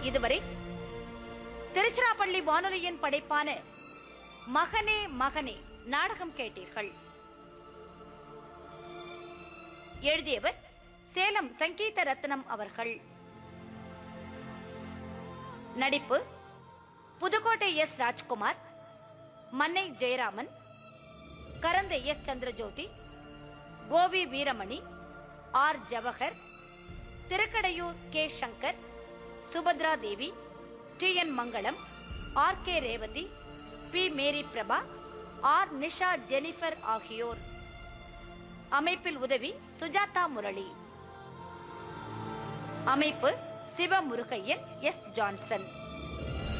இதுவரை திருச்சிராப்பள்ளி வானொலியின் படைப்பான மகனே மகனே நாடகம் கேட்டீர்கள் எழுதியவர் சேலம் சங்கீத ரத்னம் அவர்கள் நடிப்பு Pudukkottai S Rajkumar Mannai Jayaraman Karanthai S Chandrajothi Kovi Veeramani R Jawahar Thirukkadaiyur K Shankar Subhadra Devi T N Mangalam R K Revathi P Mary Prabha R Nisha Jennifer ஆகியோர் அமைப்பில் உதவி சுஜாதா முரளி அமைப்பு சிவ முருகையன் எஸ் ஜான்சன்